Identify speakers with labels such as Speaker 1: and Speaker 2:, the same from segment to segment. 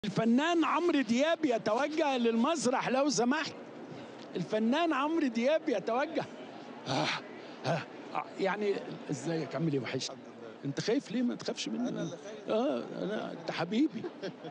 Speaker 1: الفنان عمرو دياب يتوجه للمسرح لو سمحت الفنان عمرو دياب يتوجه آه آه آه، يعني ازيك عامل ايه وحشني انت خايف ليه ما تخافش مني
Speaker 2: أنا اللي خايف.
Speaker 1: اه انا انت حبيبي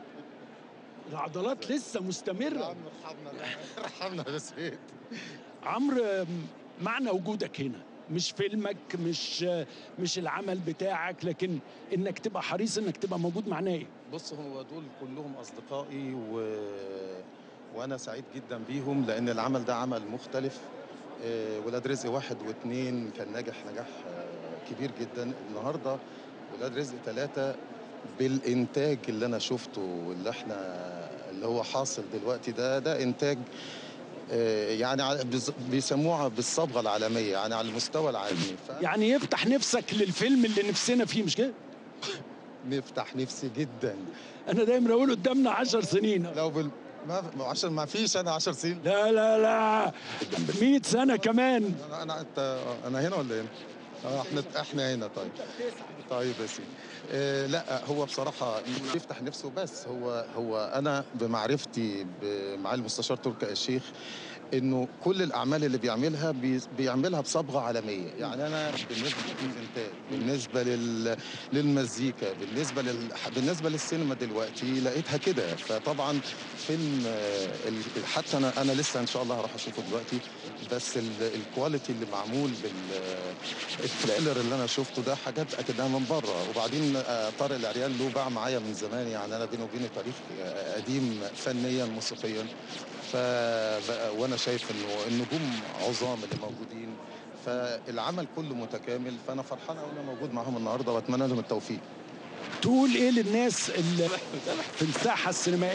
Speaker 1: العضلات لسه
Speaker 2: يا
Speaker 1: مستمره
Speaker 2: عم ارحمنا ارحمنا يا سيد
Speaker 1: عمرو معنى وجودك هنا مش فيلمك مش مش العمل بتاعك لكن انك تبقى حريص انك تبقى موجود معناه ايه
Speaker 2: بص هو دول كلهم اصدقائي و... وانا سعيد جدا بيهم لان العمل ده عمل مختلف آه، ولاد رزق واحد واثنين كان ناجح نجاح آه، كبير جدا النهارده ولاد رزق ثلاثة بالانتاج اللي انا شفته واللي احنا اللي هو حاصل دلوقتي ده ده انتاج آه، يعني على- بيز- بيسموها بالصبغه العالميه يعني على المستوى العالمي ف...
Speaker 1: يعني يفتح نفسك للفيلم اللي نفسنا فيه مش كده
Speaker 2: نفتح نفسي جدا
Speaker 1: انا دايما اقول قدامنا عشر سنين
Speaker 2: لو بال ما عشان ما فيش انا 10 سنين
Speaker 1: لا لا لا 100 سنه كمان
Speaker 2: انا انا انت انا هنا ولا هنا؟ اه احنا احنا هنا طيب طيب يا سيدي آه لا هو بصراحه يفتح نفسه بس هو هو انا بمعرفتي مع المستشار تركي آل الشيخ انه كل الاعمال اللي بيعملها بي- بيعملها بصبغه عالميه يعني انا بالنسبه للانتاج بالنسبه لل للمزيكا بالنسبه لل بالنسبه للسينما دلوقتي لقيتها كده فطبعا فيلم آه، ال- حتى انا انا لسه ان شاء الله هروح اشوفه دلوقتي بس ال- الكواليتي اللي معمول بال التريلر اللي انا شفته ده حاجات اكنها من بره وبعدين آه، طارق العريان له باع معايا من زمان يعني انا بيني وبينه تاريخ آه، قديم فنيا موسيقيا ف وانا شايف انه النجوم عظام اللي موجودين فالعمل كله متكامل فانا فرحان قوي انا موجود معاهم النهارده واتمنى لهم التوفيق
Speaker 1: تقول ايه للناس اللي في الساحه السينمائيه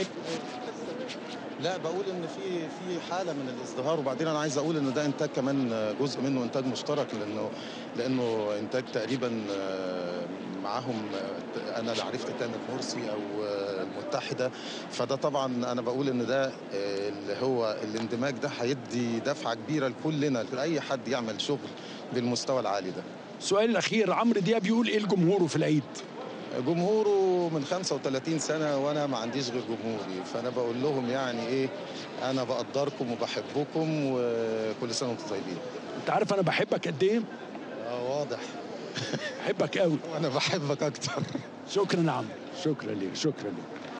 Speaker 2: لا بقول ان في في حاله من الازدهار وبعدين انا عايز اقول ان ده انتاج كمان جزء منه انتاج مشترك لانه لانه انتاج تقريبا آه، معاهم آه، انا اللي عرفت تامر مرسي او آه، المتحده فده طبعا انا بقول ان ده آه، اللي هو الاندماج ده هيدي دفعه كبيره لكلنا لاي حد يعمل شغل بالمستوى العالي ده
Speaker 1: السؤال الاخير عمرو دياب يقول ايه لجمهوره في العيد
Speaker 2: جمهوره من 35 سنة وأنا ما عنديش غير جمهوري فأنا بقول لهم يعني إيه أنا بقدركم وبحبكم وكل سنة وأنتم طيبين
Speaker 1: انت عارف انا بحبك قد ايه
Speaker 2: آه واضح
Speaker 1: بحبك قوي
Speaker 2: وأنا بحبك أكتر
Speaker 1: شكرا يا عمرو شكرا ليك شكرا ليك